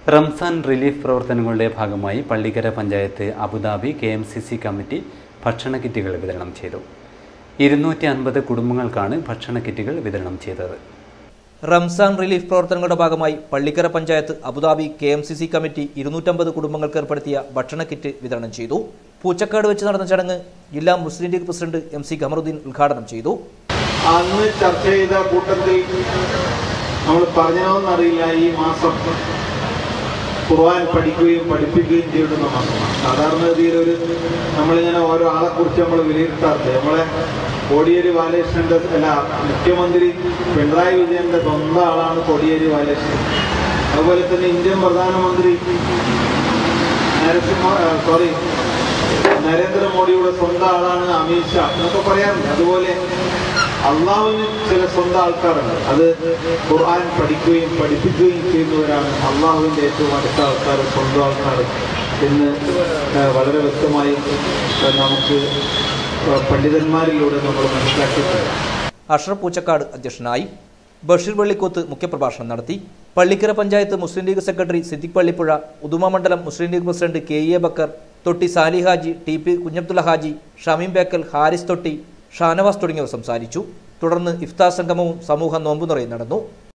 Ramzan relief പ്രവർത്തനങ്ങളുടെ ഭാഗമായി Pallikkara panchayat Abu Dhabi K M C C committee ഭക്ഷണ കിറ്റുകൾ വിതരണം ചെയ്തു ഇരുന്നൂറ്റി അൻപത് കുടുംബങ്ങൾക്കാണ് ഭക്ഷണ കിറ്റുകൾ വിതരണം ചെയ്തത് റംസാൻ റിലീഫ് പ്രവർത്തനങ്ങളുടെ ഭാഗമായി Pallikkara panchayat Abu Dhabi K M C C committee ഇരുന്നൂറ്റമ്പത് കുടുംബങ്ങൾക്ക് ഏർപ്പെടുത്തിയ ഭക്ഷണ കിറ്റ് വിതരണം ചെയ്തു പൂച്ചക്കാട് വെച്ച് നടന്ന ചടങ്ങ് ജില്ലാ Muslim League president M C Khamaruddin ഉദ്ഘാടനം ചെയ്തു അന്ന് ചർച്ച ചെയ്ത കൂട്ടത്തിൽ നമ്മൾ പറഞ്ഞോന്നറിയില്ല ഈ മാസം ഖുർആൻ പഠിക്കുകയും പഠിപ്പിക്കുകയും ചെയ്യുന്ന മാസമാണ് സാധാരണഗതിയിൽ ഒരു നമ്മളിങ്ങനെ ഓരോ ആളെ കുറിച്ച് നമ്മൾ വിലയിരുത്താറില്ല നമ്മളെ കോടിയേരി ബാലകൃഷ്ണന്റെ അല്ല മുഖ്യമന്ത്രി പിണറായി വിജയന്റെ സ്വന്തം ആളാണ് കോടിയേരി ബാലകൃഷ്ണൻ അതുപോലെ തന്നെ ഇന്ത്യൻ പ്രധാനമന്ത്രി നരസിംഹ സോറി നരേന്ദ്രമോദിയുടെ സ്വന്തം ആളാണ് അമിത് ഷാ എന്നൊക്കെ പറയാറുണ്ട് അതുപോലെ അള്ളാഹുവിന് ചില സ്വന്തം ആൾക്കാരുണ്ട് അത് ഖുർആൻ പഠിക്കുകയും പഠിപ്പിക്കുകയും ചെയ്യുന്നവരാണ് അള്ളാഹുവിന്റെ ഏറ്റവും അടുത്ത ആൾക്കാർ സ്വന്തം ആൾക്കാർ എന്ന് ആ, വളരെ വ്യക്തമായി ആ, നമുക്ക് ആ, പണ്ഡിതന്മാരിലൂടെ നമ്മൾ മനസ്സിലാക്കിയിട്ടുണ്ട് അഷ്റഫ് പൂച്ചക്കാട് അധ്യക്ഷനായി ബഷീർ വെള്ളിക്കോത്ത് മുഖ്യപ്രഭാഷണം നടത്തി പള്ളിക്കര പഞ്ചായത്ത് മുസ്ലിം ലീഗ് സെക്രട്ടറി സിദ്ദിഖ് പള്ളിപ്പുഴ ഉദുമ മണ്ഡലം Muslim League president K E A Bakkar Thotti Sali Haji T P Kunhabdulla Haji Shameem Bekal Haris Thotti Shanavas തുടങ്ങിയവർ സംസാരിച്ചു തുടർന്ന് ഇഫ്താർ സംഗമവും സമൂഹ നോമ്പുനിറയും നടന്നു